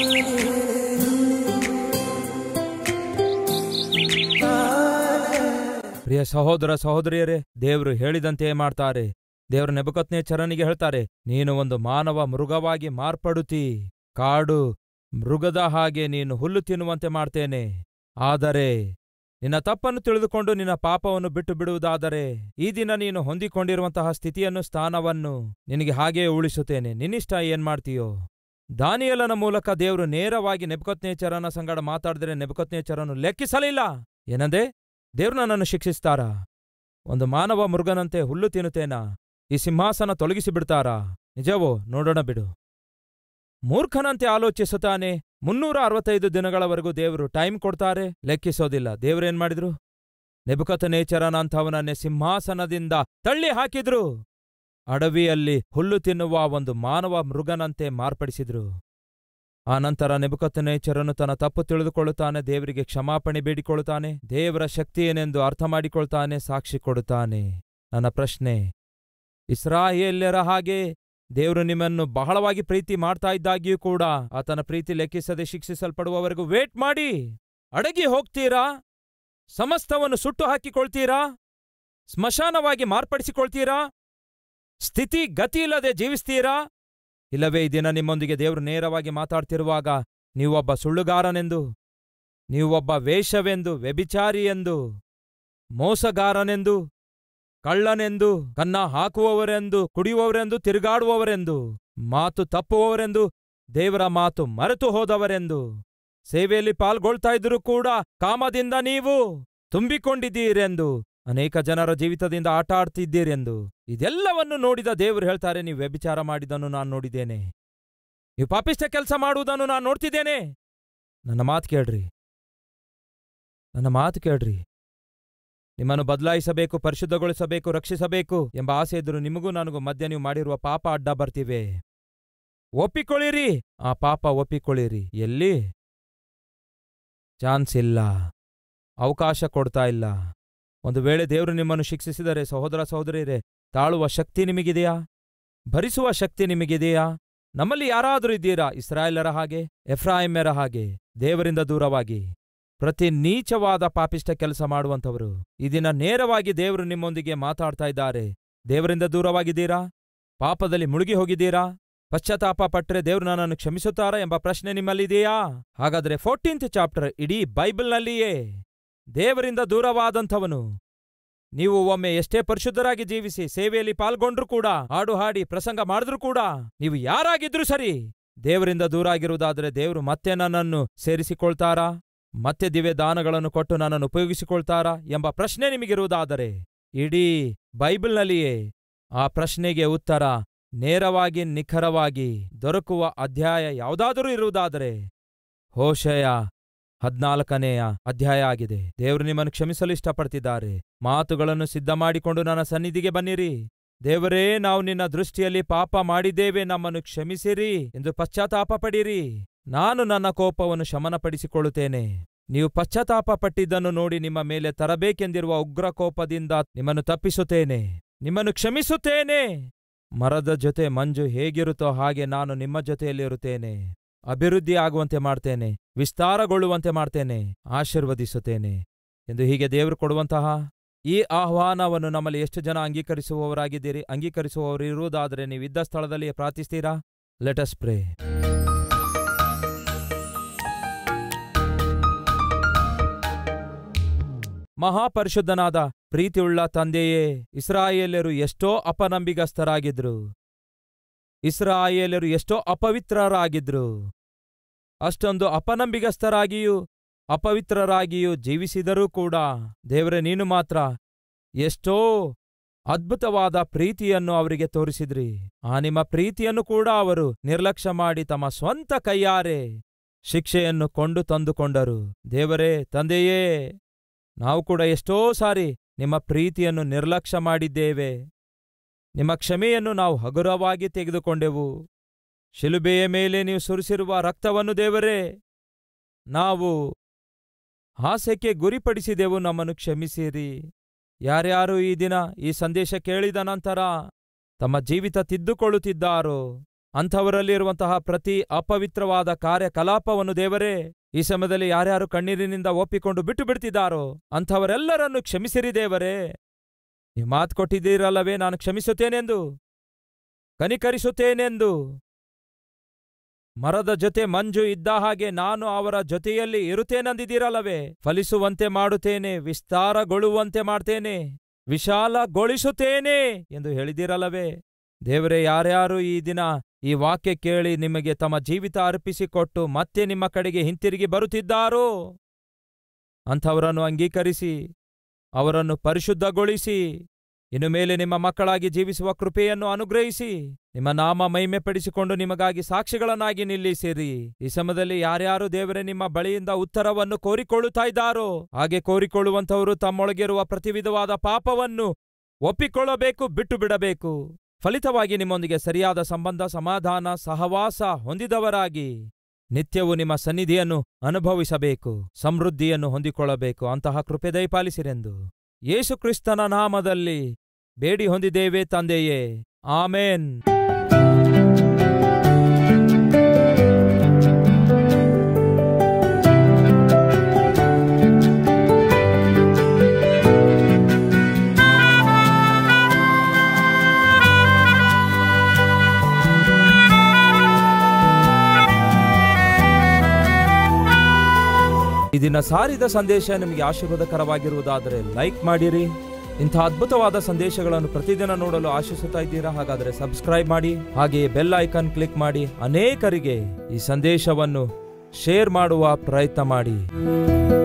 ಪ್ರಿಯ ಸಹೋದರ ಸಹೋದರಿಯರೇ ದೇವರು ಹೇಳಿದಂತೆ ಮಾಡ್ತಾರೆ ದೇವರು ನೆಬಕತ್ನೇ ಚರನಿಗೆ ಹೇಳ್ತಾರೆ ನೀನು ಒಂದು ಮಾನವ ಮೃಗವಾಗಿ ಮಾರ್ಪಡುತ್ತಿ ಕಾಡು ಮೃಗದ ಹಾಗೆ ನೀನು ಹುಲ್ಲು ತಿನ್ನುವಂತೆ ಮಾಡ್ತೇನೆ ಆದರೆ ನಿನ್ನ ತಪ್ಪನ್ನು ತಿಳಿದುಕೊಂಡು ನಿನ್ನ ಪಾಪವನ್ನು ಬಿಟ್ಟು ಬಿಡುವುದಾದರೆ ಈ ದಿನ ನೀನು ಹೊಂದಿಕೊಂಡಿರುವಂತಹ ಸ್ಥಿತಿಯನ್ನು ಸ್ಥಾನವನ್ನು ನಿನಗೆ ಹಾಗೆಯೇ ಉಳಿಸುತ್ತೇನೆ ನಿನ್ನಿಷ್ಟ ಏನ್ ಮಾಡ್ತೀಯೋ ದಾನಿಯಲನ ಮೂಲಕ ದೇವರು ನೇರವಾಗಿ ನೆಬಕತ್ನೇಚರನ ಸಂಗಡ ಮಾತಾಡಿದರೆ ನೆಬಕತ್ನೇಚರನು ಲೆಕ್ಕಿಸಲಿಲ್ಲ ಏನಂದೆ ದೇವ್ರು ನನ್ನನ್ನು ಶಿಕ್ಷಿಸ್ತಾರಾ ಒಂದು ಮಾನವ ಮೃಗನಂತೆ ಹುಲ್ಲು ತಿನ್ನುತ್ತೇನಾ ಈ ಸಿಂಹಾಸನ ತೊಲಗಿಸಿ ಬಿಡ್ತಾರಾ ನಿಜವೋ ನೋಡೋಣ ಬಿಡು ಮೂರ್ಖನಂತೆ ಆಲೋಚಿಸುತ್ತಾನೆ ಮುನ್ನೂರ ಅರವತ್ತೈದು ದಿನಗಳವರೆಗೂ ದೇವರು ಟೈಮ್ ಕೊಡ್ತಾರೆ ಲೆಕ್ಕಿಸೋದಿಲ್ಲ ದೇವ್ರೇನ್ ಮಾಡಿದ್ರು ನೆಬುಕತ ನೇಚರನಂಥವನನ್ನೇ ಸಿಂಹಾಸನದಿಂದ ತಳ್ಳಿ ಹಾಕಿದ್ರು ಅಡವಿಯಲ್ಲಿ ಹುಲ್ಲು ತಿನ್ನುವ ಒಂದು ಮಾನವ ಮೃಗನಂತೆ ಮಾರ್ಪಡಿಸಿದ್ರು ಆ ನಂತರ ನೆಬುಕತ್ತನೇಚರನು ತನ್ನ ತಪ್ಪು ತಿಳಿದುಕೊಳ್ಳುತ್ತಾನೆ ದೇವರಿಗೆ ಕ್ಷಮಾಪಣೆ ಬೇಡಿಕೊಳ್ಳುತ್ತಾನೆ ದೇವರ ಶಕ್ತಿ ಏನೆಂದು ಅರ್ಥ ಮಾಡಿಕೊಳ್ತಾನೆ ಸಾಕ್ಷಿ ಕೊಡುತ್ತಾನೆ ನನ್ನ ಪ್ರಶ್ನೆ ಇಸ್ರಾಯೇಲ್ಯರ ಹಾಗೆ ದೇವರು ನಿಮ್ಮನ್ನು ಬಹಳವಾಗಿ ಪ್ರೀತಿ ಮಾಡ್ತಾ ಇದ್ದಾಗಿಯೂ ಕೂಡ ಆತನ ಪ್ರೀತಿ ಲೆಕ್ಕಿಸದೆ ಶಿಕ್ಷಿಸಲ್ಪಡುವವರೆಗೂ ವೇಟ್ ಮಾಡಿ ಅಡಗಿ ಹೋಗ್ತೀರಾ ಸಮಸ್ತವನ್ನು ಸುಟ್ಟು ಹಾಕಿಕೊಳ್ತೀರಾ ಸ್ಮಶಾನವಾಗಿ ಮಾರ್ಪಡಿಸಿಕೊಳ್ತೀರಾ ಸ್ಥಿತಿ ಗತಿ ಇಲ್ಲದೆ ಜೀವಿಸ್ತೀರಾ ಇಲ್ಲವೇ ಈ ದಿನ ನಿಮ್ಮೊಂದಿಗೆ ದೇವರು ನೇರವಾಗಿ ಮಾತಾಡ್ತಿರುವಾಗ ನೀವೊಬ್ಬ ಸುಳ್ಳುಗಾರನೆಂದು ನೀವೊಬ್ಬ ವೇಷವೆಂದು ವ್ಯಭಿಚಾರಿ ಎಂದು ಮೋಸಗಾರನೆಂದು ಕಳ್ಳನೆಂದು ಕನ್ನ ಹಾಕುವವರೆಂದು ಕುಡಿಯುವವರೆಂದು ತಿರುಗಾಡುವವರೆಂದು ಮಾತು ತಪ್ಪುವವರೆಂದು ದೇವರ ಮಾತು ಮರೆತು ಹೋದವರೆಂದು ಸೇವೆಯಲ್ಲಿ ಪಾಲ್ಗೊಳ್ತಾ ಇದ್ರೂ ಕೂಡ ಕಾಮದಿಂದ ನೀವು ತುಂಬಿಕೊಂಡಿದ್ದೀರೆಂದು ಅನೇಕ ಜನರ ಜೀವಿತದಿಂದ ಆಟ ಆಡ್ತಿದ್ದೀರೆಂದು ಇದೆಲ್ಲವನ್ನು ನೋಡಿದ ದೇವರು ಹೇಳ್ತಾರೆ ನೀವು ವ್ಯಭಿಚಾರ ಮಾಡಿದ್ದನ್ನು ನಾನು ನೋಡಿದ್ದೇನೆ ನೀವು ಪಾಪಿಷ್ಟ ಕೆಲಸ ಮಾಡುವುದನ್ನು ನಾನು ನೋಡ್ತಿದ್ದೇನೆ ನನ್ನ ಮಾತು ಕೇಳ್ರಿ ನನ್ನ ಮಾತು ಕೇಳ್ರಿ ನಿಮ್ಮನ್ನು ಬದಲಾಯಿಸಬೇಕು ಪರಿಶುದ್ಧಗೊಳಿಸಬೇಕು ರಕ್ಷಿಸಬೇಕು ಎಂಬ ಆಸೆ ಇದ್ದರೂ ನಿಮಗೂ ನನಗೂ ಮಧ್ಯ ನೀವು ಮಾಡಿರುವ ಪಾಪ ಅಡ್ಡ ಬರ್ತಿವೆ ಒಪ್ಪಿಕೊಳ್ಳಿರಿ ಆ ಪಾಪ ಒಪ್ಪಿಕೊಳ್ಳಿರಿ ಎಲ್ಲಿ ಚಾನ್ಸ್ ಇಲ್ಲ ಅವಕಾಶ ಕೊಡ್ತಾ ಇಲ್ಲ ಒಂದು ವೇಳೆ ದೇವರು ನಿಮ್ಮನ್ನು ಶಿಕ್ಷಿಸಿದರೆ ಸಹೋದರ ಸಹೋದರಿಯರೇ ತಾಳುವ ಶಕ್ತಿ ನಿಮಗಿದೆಯಾ ಭರಿಸುವ ಶಕ್ತಿ ನಿಮಗಿದೆಯಾ ನಮ್ಮಲ್ಲಿ ಯಾರಾದರೂ ಇದ್ದೀರಾ ಇಸ್ರಾಯೇಲರ ಹಾಗೆ ಎಫ್ರಾಯಿಮ್ಯರ ಹಾಗೆ ದೇವರಿಂದ ದೂರವಾಗಿ ಪ್ರತಿ ನೀಚವಾದ ಪಾಪಿಷ್ಟ ಕೆಲಸ ಮಾಡುವಂಥವರು ಈ ದಿನ ನೇರವಾಗಿ ದೇವರು ನಿಮ್ಮೊಂದಿಗೆ ಮಾತಾಡ್ತಾ ಇದ್ದಾರೆ ದೇವರಿಂದ ದೂರವಾಗಿದ್ದೀರಾ ಪಾಪದಲ್ಲಿ ಮುಳುಗಿ ಹೋಗಿದ್ದೀರಾ ಪಶ್ಚಾತ್ತಾಪ ಪಟ್ಟರೆ ದೇವರು ನನ್ನನ್ನು ಕ್ಷಮಿಸುತ್ತಾರಾ ಎಂಬ ಪ್ರಶ್ನೆ ನಿಮ್ಮಲ್ಲಿದೆಯಾ ಹಾಗಾದ್ರೆ ಫೋರ್ಟೀನ್ತ್ ಚಾಪ್ಟರ್ ಇಡೀ ಬೈಬಲ್ನಲ್ಲಿಯೇ ದೇವರಿಂದ ದೂರವಾದಂಥವನು ನೀವು ಒಮ್ಮೆ ಎಷ್ಟೇ ಪರಿಶುದ್ಧರಾಗಿ ಜೀವಿಸಿ ಸೇವೆಯಲ್ಲಿ ಪಾಲ್ಗೊಂಡ್ರೂ ಕೂಡ ಹಾಡು ಹಾಡಿ ಪ್ರಸಂಗ ಮಾಡಿದ್ರೂ ಕೂಡ ನೀವು ಯಾರಾಗಿದ್ರೂ ಸರಿ ದೇವರಿಂದ ದೂರ ಆಗಿರುವುದಾದರೆ ದೇವರು ಮತ್ತೆ ನನ್ನನ್ನು ಸೇರಿಸಿಕೊಳ್ತಾರಾ ಮತ್ತೆ ದಿವ್ಯ ದಾನಗಳನ್ನು ಕೊಟ್ಟು ನನ್ನನ್ನು ಉಪಯೋಗಿಸಿಕೊಳ್ತಾರಾ ಎಂಬ ಪ್ರಶ್ನೆ ನಿಮಗಿರುವುದಾದರೆ ಇಡೀ ಬೈಬಲ್ನಲ್ಲಿಯೇ ಆ ಪ್ರಶ್ನೆಗೆ ಉತ್ತರ ನೇರವಾಗಿ ನಿಖರವಾಗಿ ದೊರಕುವ ಅಧ್ಯಾಯ ಯಾವುದಾದರೂ ಇರುವುದಾದರೆ ಹೋಶಯ ಹದ್ನಾಲ್ಕನೆಯ ಅಧ್ಯಾಯ ಆಗಿದೆ ದೇವರು ನಿಮ್ಮನ್ನು ಕ್ಷಮಿಸಲು ಇಷ್ಟಪಡ್ತಿದ್ದಾರೆ ಮಾತುಗಳನ್ನು ಸಿದ್ಧ ಮಾಡಿಕೊಂಡು ನನ್ನ ಸನ್ನಿಧಿಗೆ ಬನ್ನಿರಿ ದೇವರೇ ನಾವು ನಿನ್ನ ದೃಷ್ಟಿಯಲ್ಲಿ ಪಾಪ ಮಾಡಿದ್ದೇವೆ ನಮ್ಮನ್ನು ಕ್ಷಮಿಸಿರಿ ಎಂದು ಪಶ್ಚಾತ್ತಾಪ ಪಡಿರಿ ನಾನು ನನ್ನ ಕೋಪವನ್ನು ಶಮನಪಡಿಸಿಕೊಳ್ಳುತ್ತೇನೆ ನೀವು ಪಶ್ಚಾತ್ತಾಪ ಪಟ್ಟಿದ್ದನ್ನು ನೋಡಿ ನಿಮ್ಮ ಮೇಲೆ ತರಬೇಕೆಂದಿರುವ ಉಗ್ರ ಕೋಪದಿಂದ ನಿಮ್ಮನ್ನು ತಪ್ಪಿಸುತ್ತೇನೆ ನಿಮ್ಮನ್ನು ಕ್ಷಮಿಸುತ್ತೇನೆ ಮರದ ಜೊತೆ ಮಂಜು ಹೇಗಿರುತ್ತೋ ಹಾಗೆ ನಾನು ನಿಮ್ಮ ಜೊತೆಯಲ್ಲಿರುತ್ತೇನೆ ಅಭಿವೃದ್ಧಿ ಆಗುವಂತೆ ಮಾಡ್ತೇನೆ ವಿಸ್ತಾರಗೊಳ್ಳುವಂತೆ ಮಾಡ್ತೇನೆ ಆಶೀರ್ವದಿಸುತ್ತೇನೆ ಎಂದು ಹೀಗೆ ದೇವರು ಕೊಡುವಂತಹ ಈ ಆಹ್ವಾನವನ್ನು ನಮ್ಮಲ್ಲಿ ಎಷ್ಟು ಜನ ಅಂಗೀಕರಿಸುವವರಾಗಿದ್ದೀರಿ ಅಂಗೀಕರಿಸುವವರು ಇರುವುದಾದರೆ ನೀವಿದ್ದ ಸ್ಥಳದಲ್ಲಿ ಪ್ರಾರ್ಥಿಸ್ತೀರಾ ಲೆಟಸ್ ಪ್ರೇ ಮಹಾಪರಿಶುದ್ಧನಾದ ಪ್ರೀತಿಯುಳ್ಳ ತಂದೆಯೇ ಇಸ್ರಾಯೇಲ್ಯರು ಎಷ್ಟೋ ಅಪನಂಬಿಗಸ್ತರಾಗಿದ್ರು ಇಸ್ರಾಯೇಲ್ಯರು ಎಷ್ಟೋ ಅಪವಿತ್ರರಾಗಿದ್ರು ಅಷ್ಟೊಂದು ಅಪನಂಬಿಗಸ್ತರಾಗಿಯೂ ಅಪವಿತ್ರರಾಗಿಯೂ ಜೀವಿಸಿದರೂ ಕೂಡ ದೇವರೇ ನೀನು ಮಾತ್ರ ಎಷ್ಟೋ ಅದ್ಭುತವಾದ ಪ್ರೀತಿಯನ್ನು ಅವರಿಗೆ ತೋರಿಸಿದ್ರಿ ಆ ನಿಮ್ಮ ಪ್ರೀತಿಯನ್ನು ಕೂಡ ಅವರು ನಿರ್ಲಕ್ಷ್ಯ ಮಾಡಿ ತಮ್ಮ ಸ್ವಂತ ಕೈಯಾರೆ ಶಿಕ್ಷೆಯನ್ನು ಕೊಂಡು ತಂದುಕೊಂಡರು ದೇವರೇ ತಂದೆಯೇ ನಾವು ಕೂಡ ಎಷ್ಟೋ ಸಾರಿ ನಿಮ್ಮ ಪ್ರೀತಿಯನ್ನು ನಿರ್ಲಕ್ಷ್ಯ ಮಾಡಿದ್ದೇವೆ ನಿಮ್ಮ ಕ್ಷಮೆಯನ್ನು ನಾವು ಹಗುರವಾಗಿ ತೆಗೆದುಕೊಂಡೆವು ಶಿಲುಬೆಯ ಮೇಲೆ ನೀವು ಸುರಿಸಿರುವ ರಕ್ತವನ್ನು ದೇವರೇ ನಾವು ಹಾಸ್ಯಕ್ಕೆ ಗುರಿಪಡಿಸಿದೆವು ನಮ್ಮನ್ನು ಕ್ಷಮಿಸಿರಿ ಯಾರ್ಯಾರು ಈ ದಿನ ಈ ಸಂದೇಶ ಕೇಳಿದ ನಂತರ ತಮ್ಮ ಜೀವಿತ ತಿದ್ದುಕೊಳ್ಳುತ್ತಿದ್ದಾರೋ ಅಂಥವರಲ್ಲಿರುವಂತಹ ಪ್ರತಿ ಅಪವಿತ್ರವಾದ ಕಾರ್ಯಕಲಾಪವನ್ನು ದೇವರೇ ಈ ಸಮಯದಲ್ಲಿ ಯಾರ್ಯಾರು ಕಣ್ಣೀರಿನಿಂದ ಒಪ್ಪಿಕೊಂಡು ಬಿಟ್ಟು ಬಿಡ್ತಿದ್ದಾರೋ ಅಂಥವರೆಲ್ಲರನ್ನು ಕ್ಷಮಿಸಿರಿ ದೇವರೇ ನೀವು ಮಾತು ಕೊಟ್ಟಿದ್ದೀರಲ್ಲವೇ ನಾನು ಕ್ಷಮಿಸುತ್ತೇನೆಂದು ಕನಿಕರಿಸುತ್ತೇನೆಂದು ಮರದ ಜೊತೆ ಮಂಜು ಇದ್ದ ಹಾಗೆ ನಾನು ಅವರ ಜೊತೆಯಲ್ಲಿ ಇರುತ್ತೇನೆಂದಿದ್ದೀರಲ್ಲವೇ ಫಲಿಸುವಂತೆ ಮಾಡುತ್ತೇನೆ ವಿಸ್ತಾರಗೊಳ್ಳುವಂತೆ ಮಾಡ್ತೇನೆ ವಿಶಾಲಗೊಳಿಸುತ್ತೇನೆ ಎಂದು ಹೇಳಿದಿರಲ್ಲವೇ ದೇವರೇ ಯಾರ್ಯಾರು ಈ ದಿನ ಈ ವಾಕ್ಯ ಕೇಳಿ ನಿಮಗೆ ತಮ್ಮ ಜೀವಿತ ಅರ್ಪಿಸಿಕೊಟ್ಟು ಮತ್ತೆ ನಿಮ್ಮ ಕಡೆಗೆ ಹಿಂತಿರುಗಿ ಬರುತ್ತಿದ್ದಾರೋ ಅಂಥವರನ್ನು ಅಂಗೀಕರಿಸಿ ಅವರನ್ನು ಪರಿಶುದ್ಧಗೊಳಿಸಿ ಇನ್ನು ಮೇಲೆ ನಿಮ್ಮ ಮಕ್ಕಳಾಗಿ ಜೀವಿಸುವ ಕೃಪೆಯನ್ನು ಅನುಗ್ರಹಿಸಿ ನಿಮ್ಮ ನಾಮ ಮಹಿಮೆ ಪಡಿಸಿಕೊಂಡು ನಿಮಗಾಗಿ ಸಾಕ್ಷಿಗಳನ್ನಾಗಿ ನಿಲ್ಲಿಸಿರಿ ಈ ಸಮಯದಲ್ಲಿ ಯಾರ್ಯಾರು ದೇವರೇ ನಿಮ್ಮ ಬಳಿಯಿಂದ ಉತ್ತರವನ್ನು ಕೋರಿಕೊಳ್ಳುತ್ತಾ ಇದ್ದಾರೋ ಹಾಗೆ ಕೋರಿಕೊಳ್ಳುವಂಥವರು ತಮ್ಮೊಳಗಿರುವ ಪ್ರತಿವಿಧವಾದ ಪಾಪವನ್ನು ಒಪ್ಪಿಕೊಳ್ಳಬೇಕು ಬಿಟ್ಟು ಬಿಡಬೇಕು ಫಲಿತವಾಗಿ ನಿಮ್ಮೊಂದಿಗೆ ಸರಿಯಾದ ಸಂಬಂಧ ಸಮಾಧಾನ ಸಹವಾಸ ಹೊಂದಿದವರಾಗಿ ನಿತ್ಯವೂ ನಿಮ್ಮ ಸನ್ನಿಧಿಯನ್ನು ಅನುಭವಿಸಬೇಕು ಸಮೃದ್ಧಿಯನ್ನು ಹೊಂದಿಕೊಳ್ಳಬೇಕು ಅಂತಹ ಕೃಪೆ ದಯಪಾಲಿಸಿರೆಂದು ಯೇಸು ಕ್ರಿಸ್ತನ ನಾಮದಲ್ಲಿ ಬೇಡಿ ಹೊಂದಿದ್ದೇವೆ ತಂದೆಯೇ ಆಮೇನ್ ಈ ದಿನ ಸಾರಿದ ಸಂದೇಶ ನಿಮಗೆ ಆಶೀರ್ವಾದಕರವಾಗಿರುವುದಾದರೆ ಲೈಕ್ ಮಾಡಿರಿ ಇಂಥ ಅದ್ಭುತವಾದ ಸಂದೇಶಗಳನ್ನು ಪ್ರತಿದಿನ ನೋಡಲು ಆಶಿಸುತ್ತಾ ಇದ್ದೀರಾ ಹಾಗಾದರೆ ಸಬ್ಸ್ಕ್ರೈಬ್ ಮಾಡಿ ಹಾಗೆಯೇ ಬೆಲ್ ಐಕಾನ್ ಕ್ಲಿಕ್ ಮಾಡಿ ಅನೇಕರಿಗೆ ಈ ಸಂದೇಶವನ್ನು ಶೇರ್ ಮಾಡುವ ಪ್ರಯತ್ನ ಮಾಡಿ